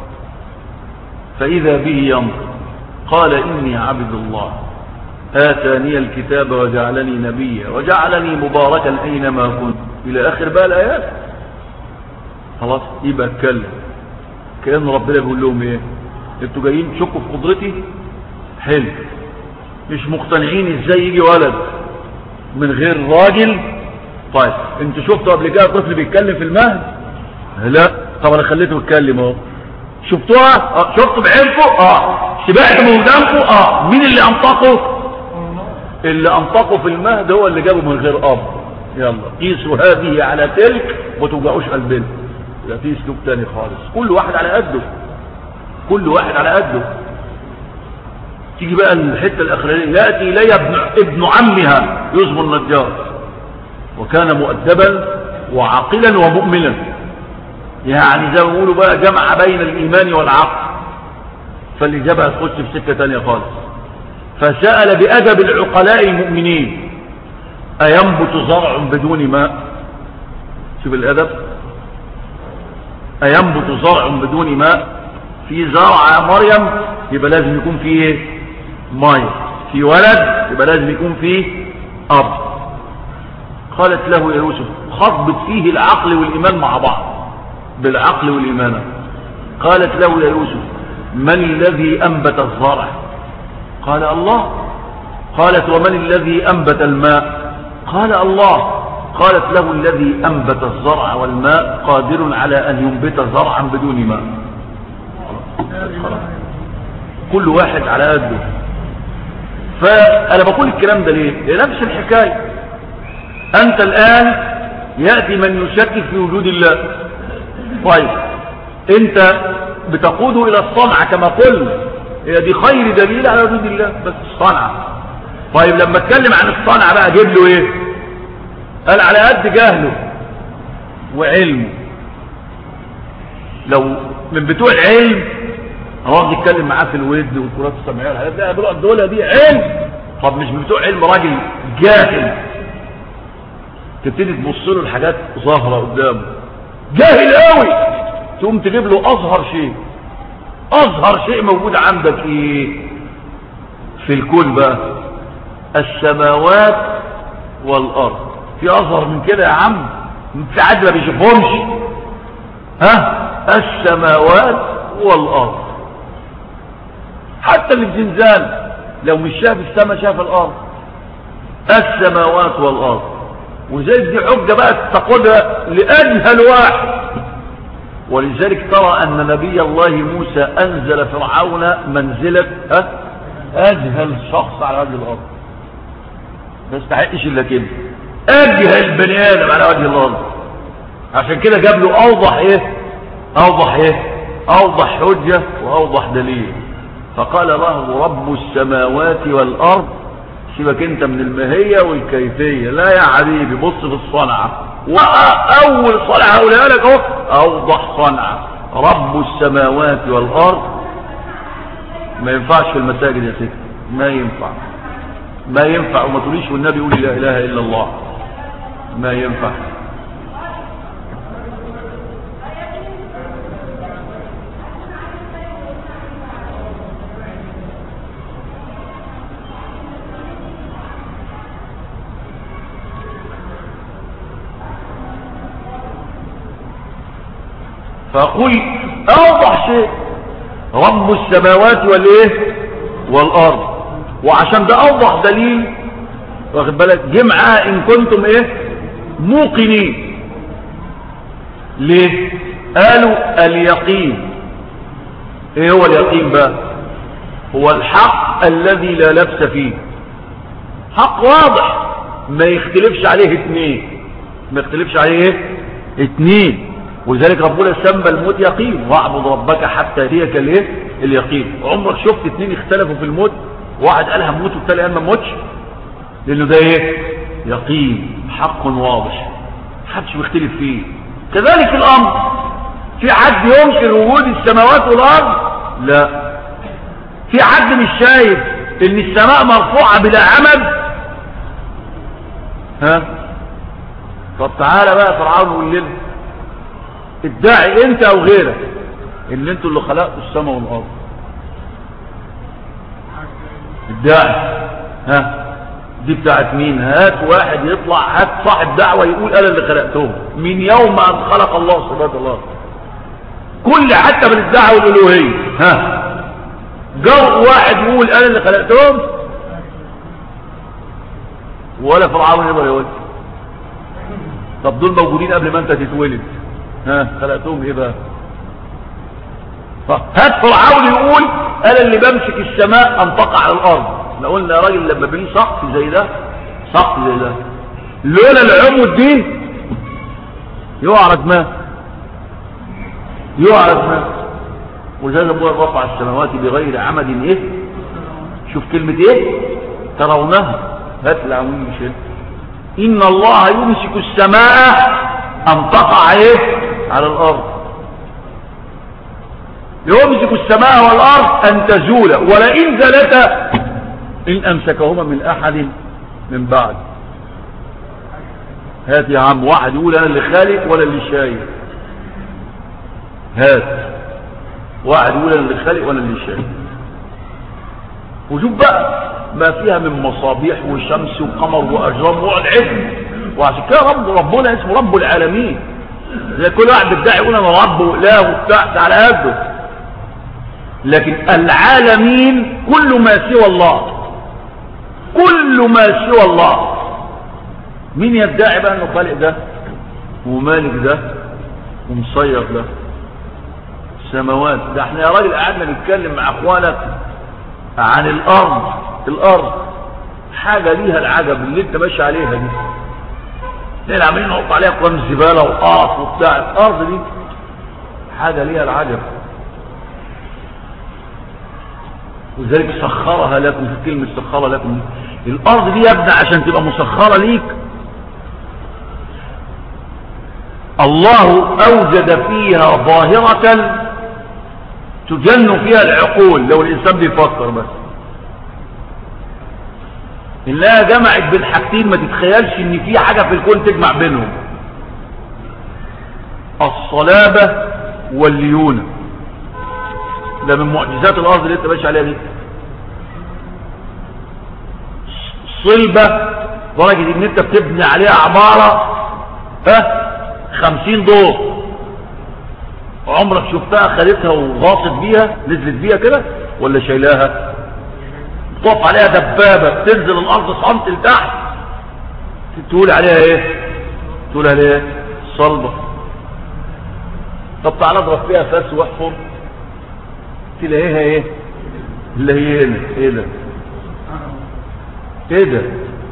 فاذا به ينطق قال اني عبد الله آتاني الكتاب وجعلني نبيا وجعلني مباركا أينما كنت إلى آخر بقى الآيات خلاص يبقى اتكلم كأن ربنا بيقول لهم ايه انتوا جايين تشكوا في قدرتي حلو مش مقتنعين ازاي يجي ولد من غير راجل طيب انتوا شفتوا قبل كده طفل بيتكلم في المهد لا طب انا خليته يتكلم اهو شفتوها اه شفتوا بعينكم اه سمعتوا من ودانكم اه مين اللي انطقه اللي انطقه في المهد هو اللي جابه من غير اب يلا قيسوا هذه على تلك وما توجعوش قلبنا لا في اسلوب تاني خالص كل واحد على قده كل واحد على قده تيجي بقى الحته الاخرانيه ياتي الي ابن ابن عمها يوسف النجار وكان مؤدبا وعاقلا ومؤمنا يعني زي ما بيقولوا بقى جمع بين الايمان والعقل فالاجابه هتخش في سكه تانيه خالص فسال بادب العقلاء المؤمنين اينبت زرع بدون ماء شوف الادب اينبت زرع بدون ماء في زرع يا مريم يبقى لازم يكون فيه ايه ميه في ولد يبقى لازم يكون فيه اب قالت له يا يوسف خضبت فيه العقل والايمان مع بعض بالعقل والايمان قالت له يا يوسف من الذي انبت الزرع قال الله قالت ومن الذي انبت الماء قال الله قالت له الذي انبت الزرع والماء قادر على ان ينبت زرعا بدون ماء كل واحد على قده فأنا بقول الكلام ده ليه نفس الحكاية أنت الآن يأتي من يشكك في وجود الله طيب أنت بتقوده إلى الصنعة كما قلنا هي دي خير دليل على وجود الله بس الصنعة طيب لما اتكلم عن الصنعة بقى جيب له ايه قال على قد جهله وعلمه لو من بتوع العلم هو يتكلم معاه في الود والكرات السمعيه والحاجات دي بيقولوا الدوله دي علم طب مش بتوع علم راجل جاهل تبتدي تبص له الحاجات ظاهره قدامه جاهل قوي تقوم تجيب له اظهر شيء اظهر شيء موجود عندك ايه في الكون بقى السماوات والارض في اظهر من كده يا عم في حد ما بيشوفهمش ها السماوات والارض حتى اللي في زنزان لو مش شاف السماء شاف الارض السماوات والارض وزي دي حجه بقى تقودها لاجهل واحد ولذلك ترى ان نبي الله موسى انزل فرعون منزله أه؟ اجهل شخص على وجه الارض ما يستحقش الا كده اجهل بني ادم على وجه الارض عشان كده جاب له اوضح ايه اوضح ايه اوضح حجه واوضح دليل فقال له رب السماوات والأرض سيبك انت من المهية والكيفية لا يا حبيبي بص في الصنعة وأول صنعة هقولها لك اهو أوضح صنعة رب السماوات والأرض ما ينفعش في المساجد يا ستي ما ينفع ما ينفع وما تقوليش والنبي يقول لا إله إلا الله ما ينفع فقل اوضح شيء رب السماوات والايه والارض وعشان ده اوضح دليل واخد بالك جمعة ان كنتم ايه موقنين ليه قالوا اليقين ايه هو اليقين بقى هو الحق الذي لا لبس فيه حق واضح ما يختلفش عليه اتنين ما يختلفش عليه ايه اتنين ولذلك ربنا سمى الموت يقين واعبد ربك حتى يأتيك الايه اليقين عمرك شفت اتنين اختلفوا في الموت واحد قال هموت والتاني قال ما موتش لانه ده ايه يقين حق واضح محدش بيختلف فيه كذلك الامر في حد ينكر وجود السماوات والارض لا في حد مش شايف ان السماء مرفوعه بلا عمد ها طب تعالى بقى فرعون يقول لنا ادعي انت او غيرك ان انتوا اللي خلقتوا السماء والارض ادعي ها دي بتاعت مين هات واحد يطلع هات صاحب دعوة يقول انا اللي خلقتهم من يوم ان خلق الله سبحانه الله كل حتى من الدعوة الالوهية ها جو واحد يقول انا اللي خلقتهم ولا فرعون يقدر يقول طب دول موجودين قبل ما انت تتولد ها خلقتهم ايه بقى هات فرعون يقول انا اللي بمسك السماء انطق على الارض احنا قلنا يا راجل لما بني سقف زي ده سقف زي ده لولا العمود دي يعرض ما يعرض ما وزاد ابوه رفع السماوات بغير عمد ايه شوف كلمة ايه ترونها هات العمود مش ان الله يمسك السماء ان تقع ايه على الارض يمسك السماء والارض ان تزولا ولئن زلتا ان امسكهما من احد من بعد هات يا عم واحد يقول انا اللي خالق ولا اللي شايف هات واحد يقول انا اللي خالق ولا اللي شايف وشوف بقى ما فيها من مصابيح وشمس وقمر وأجرام والعلم وعشان كده رب ربنا اسمه رب العالمين زي كل واحد بيدعي يقول انا رب واله وبتاع على قده لكن العالمين كل ما سوى الله كل ما سوى الله مين يدعي بقى انه خالق ده ومالك ده ومصير ده السماوات ده احنا يا راجل قعدنا نتكلم مع اخوانك عن الارض الارض حاجة ليها العجب اللي انت ماشي عليها دي ليه عاملين نحط عليها قرن زبالة وقرف وبتاع الارض دي حاجة ليها العجب وذلك سخرها لكم في كلمة سخرها لكم الارض دي يبدأ عشان تبقى مسخرة ليك الله اوجد فيها ظاهرة تجن فيها العقول لو الانسان بيفكر بس انها جمعت بين حاجتين ما تتخيلش ان في حاجة في الكون تجمع بينهم الصلابة والليونة ده من معجزات الارض اللي انت ماشي عليها دي صلبة درجة ان انت بتبني عليها عمارة ها خمسين دور عمرك شفتها خدتها وغاصت بيها نزلت بيها كده ولا شايلاها تقف عليها دبابة تنزل الارض سنت لتحت تقول عليها ايه تقول عليها ايه صلبة طب تعالى اضرب فيها فاس واحفر تلاقيها ايه اللي هي هنا ايه ده ايه ده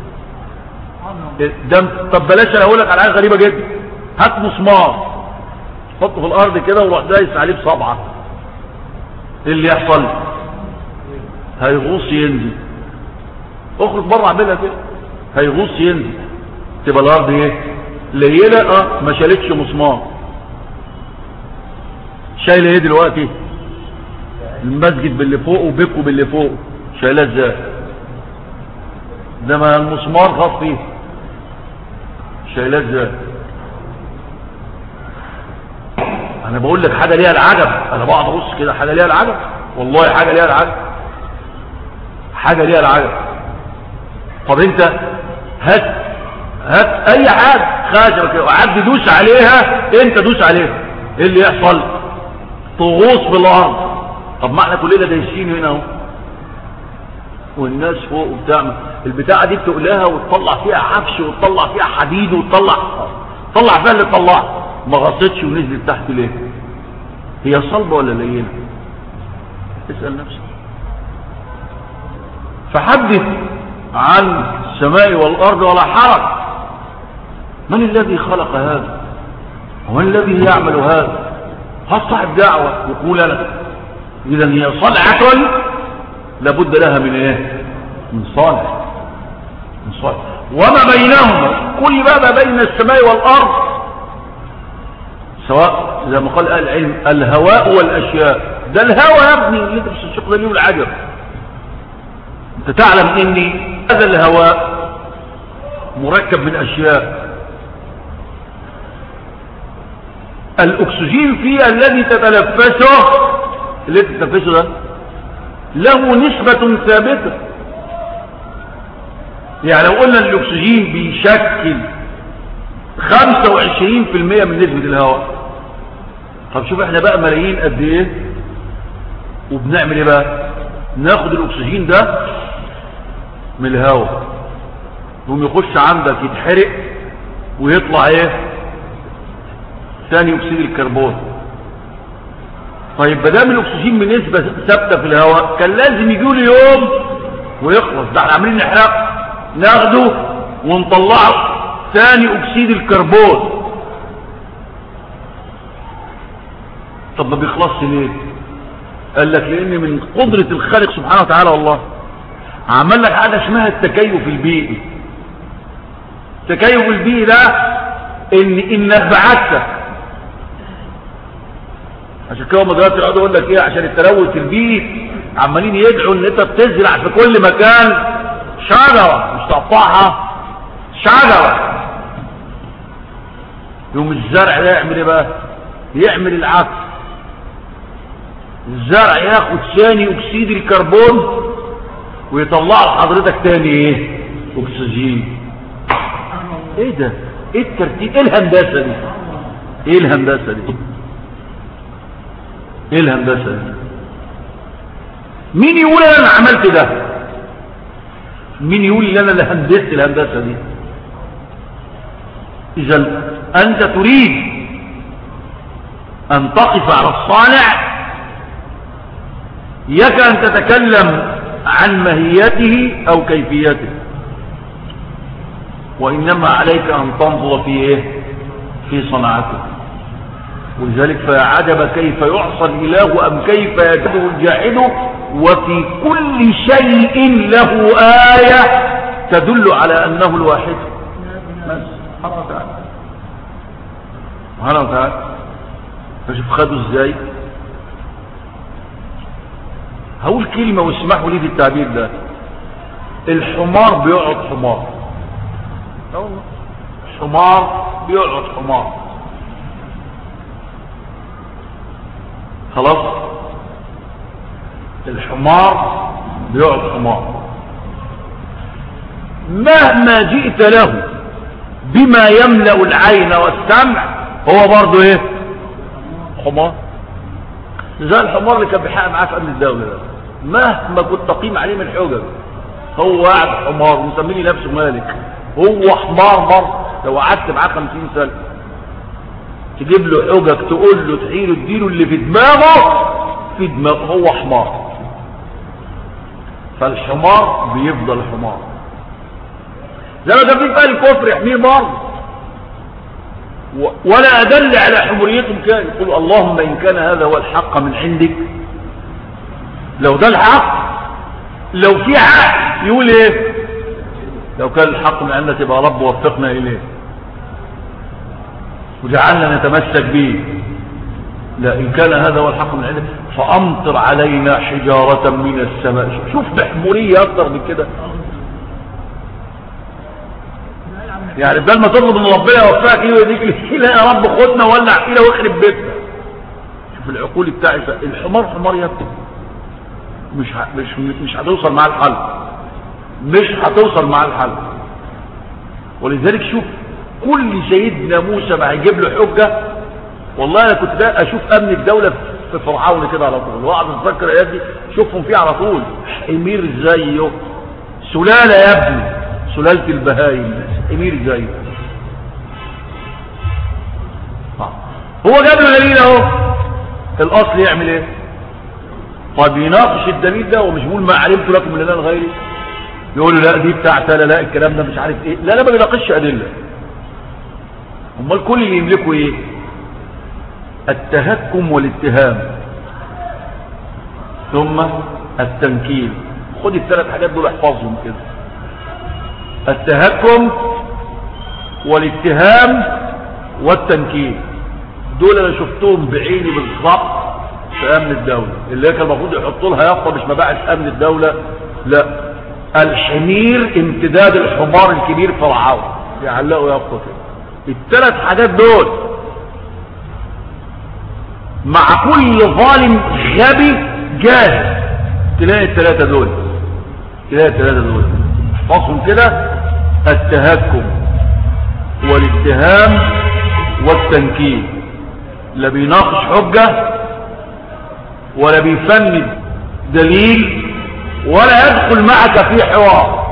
ده طب بلاش انا اقول لك على حاجه غريبه جدا هات مسمار حطه في الارض كده وروح دايس عليه بصبعك ايه اللي يحصل هيغوص ينزل اخرج بره اعملها كده هيغوص ينزل تبقى الارض ايه ليله اه ما شالتش مسمار شايله ايه دلوقتي المسجد باللي فوق وبيكو باللي فوق شايلاه ازاي ده ما المسمار غط فيه شايلاه ازاي انا بقول لك حاجه ليها العجب انا بقعد ابص كده حاجه ليها العجب والله حاجه ليها العجب حاجه ليها العجب طب انت هات هات اي حاجه خاشره كده وعد دوس عليها انت دوس عليها ايه اللي يحصل تغوص في الارض طب ما احنا كلنا دايسين هنا اهو والناس فوق وبتعمل البتاعه دي بتقلها وتطلع فيها حفش وتطلع فيها حديد وتطلع طلع فيها اللي طلعها ما غطتش ونزلت تحت ليه هي صلبة ولا لينة اسأل نفسك فحدث عن السماء والأرض ولا حرج من الذي خلق هذا ومن الذي يعمل هذا هل صاحب دعوة يقول أنا إذا هي صنعة لابد لها من ايه من صالح من صالح وما بينهما كل ما بين السماء والأرض سواء زي ما قال اهل العلم الهواء والاشياء ده الهواء يا ابني اللي انت مش الشق ده العجب انت تعلم ان هذا الهواء مركب من اشياء الاكسجين فيه الذي تتنفسه اللي انت تتنفسه ده له نسبة ثابتة يعني لو قلنا الاكسجين بيشكل 25% من نسبة الهواء طب شوف احنا بقى ملايين قد ايه وبنعمل ايه بقى ناخد الاكسجين ده من الهواء يقوم يخش عندك يتحرق ويطلع ايه ثاني اكسيد الكربون طيب بدام الاكسجين بنسبة ثابتة في الهواء كان لازم يجوا لي يوم ويخلص ده احنا عاملين نحرق ناخده ونطلعه ثاني اكسيد الكربون طب ما بيخلصش ليه قال لك لان من قدرة الخالق سبحانه وتعالى والله عمل لك حاجة اسمها التكيف البيئي التكيف البيئي ده ان انك بعثت عشان كده هم دلوقتي يقعدوا يقول لك ايه عشان التلوث البيئي عمالين يدعوا ان انت بتزرع في كل مكان شجره مش تقطعها شجره يوم الزرع ده يعمل ايه بقى يعمل العكس الزرع ياخد ثاني اكسيد الكربون ويطلع لحضرتك تاني ايه اكسجين ايه ده ايه الترتيب ايه الهندسه دي ايه الهندسه دي ايه الهندسه دي مين يقول انا عملت ده مين يقول لي انا اللي هندست الهندسه دي اذا انت تريد ان تقف على الصانع يك ان تتكلم عن ماهيته او كيفيته وانما عليك ان تنظر في ايه في صنعته ولذلك فعجب كيف يعصى الاله ام كيف يجده الجاحد وفي كل شيء له آية تدل على أنه الواحد بس سبحانه وتعالى سبحانه وتعالى فشوف خدوا ازاي هقول كلمة واسمحوا لي في التعبير ده الحمار بيقعد حمار حمار بيقعد حمار خلاص الحمار بيقعد حمار مهما جئت له بما يملأ العين والسمع هو برضه ايه حمار زي الحمار اللي كان بيحقق معاه في امن الدولة ده مهما كنت تقيم عليه من حجج هو قاعد حمار ومسميني نفسه مالك هو حمار برضه لو قعدت معاه 50 سنه تجيب له حجج تقول له تحيله تديله اللي في دماغه في دماغه هو حمار فالحمار بيفضل حمار زي ما كان في بقى الكفر يحميه برضه ولا أدل على حمريتهم كان يقول اللهم إن كان هذا هو الحق من عندك لو ده الحق لو في حق يقول ايه لو كان الحق من عندك يبقى رب وفقنا إليه وجعلنا نتمسك به لا إن كان هذا هو الحق من عندك فأمطر علينا حجارة من السماء شوف محمورية أكتر من كده يعني بدل ما تطلب من ربنا يوفقك ايه ويديك لا يا رب خدنا ولع فينا واخرب بيتنا شوف العقول بتاعي الحمار حمار يبكي مش ه... مش مش هتوصل مع الحل مش هتوصل مع الحل ولذلك شوف كل سيدنا موسى ما هيجيب له حجه والله انا كنت ده اشوف امن الدوله في فرعون كده على طول واقعد اتذكر الايات دي شوفهم فيه على طول حمير زيه سلاله يا ابني سلاله البهايم حمير زيه هو جاب له دليل اهو الاصل يعمل ايه طب يناقش الدليل ده ومش بيقول ما علمت لكم من اله غيري يقول له لا دي بتاعتها لا لا الكلام ده مش عارف ايه لا لا ما بيناقشش ادله امال كل اللي يملكه ايه التهكم والاتهام ثم التنكيل خد الثلاث حاجات دول احفظهم كده التهكم والاتهام والتنكيل دول انا شفتهم بعيني بالظبط في امن الدولة اللي كان المفروض يحطوا لها يافطه مش مباعث امن الدولة لا الحمير امتداد الحمار الكبير فرعون يعلقوا يافطه كده الثلاث حاجات دول مع كل ظالم غبي جاهز تلاقي الثلاثة دول تلاقي الثلاثة دول احفظهم كده التهكم والاتهام والتنكيل لا بيناقش حجة ولا بيفند دليل ولا يدخل معك في حوار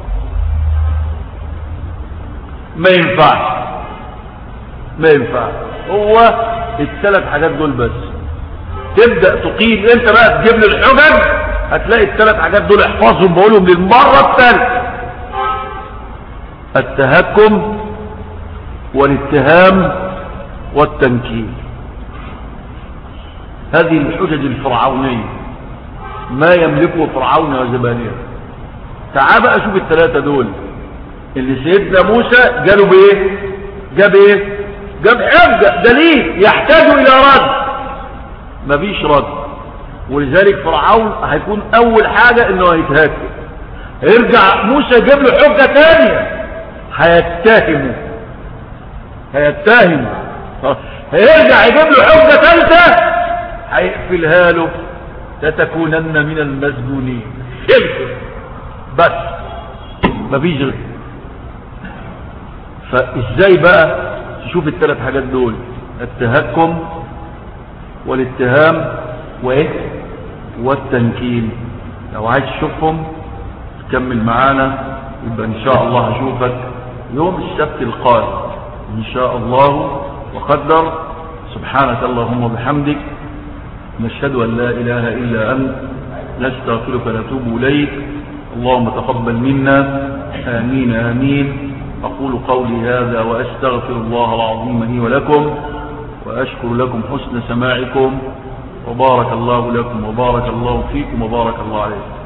ما ينفعش ما ينفعش هو الثلاث حاجات دول بس تبدأ تقيم انت بقى تجيب لي الحجج هتلاقي الثلاث حاجات دول احفظهم بقولهم للمرة الثالثة التهكم والاتهام والتنكيل هذه الحجج الفرعونية ما يملكه فرعون وزبانية تعال بقى شوف الثلاثة دول اللي سيدنا موسى جاله بايه جاب ايه جاب حجة دليل يحتاج الى رد مفيش رد ولذلك فرعون هيكون اول حاجة انه هيتهكم يرجع موسى يجيب له حجة تانية هيتهمه هيتهمه هيرجع يجيب له حجة ثالثة هيقفلها له لتكونن من المسجونين يمكن بس مفيش غير فازاي بقى تشوف الثلاث حاجات دول التهكم والاتهام وايه والتنكيل لو عايز تشوفهم تكمل معانا يبقى ان شاء الله هشوفك يوم السبت القادم ان شاء الله وقدر سبحانك اللهم وبحمدك نشهد ان لا اله الا انت نستغفرك ونتوب اليك اللهم تقبل منا امين امين اقول قولي هذا واستغفر الله العظيم لي ولكم واشكر لكم حسن سماعكم وبارك الله لكم وبارك الله فيكم وبارك الله عليكم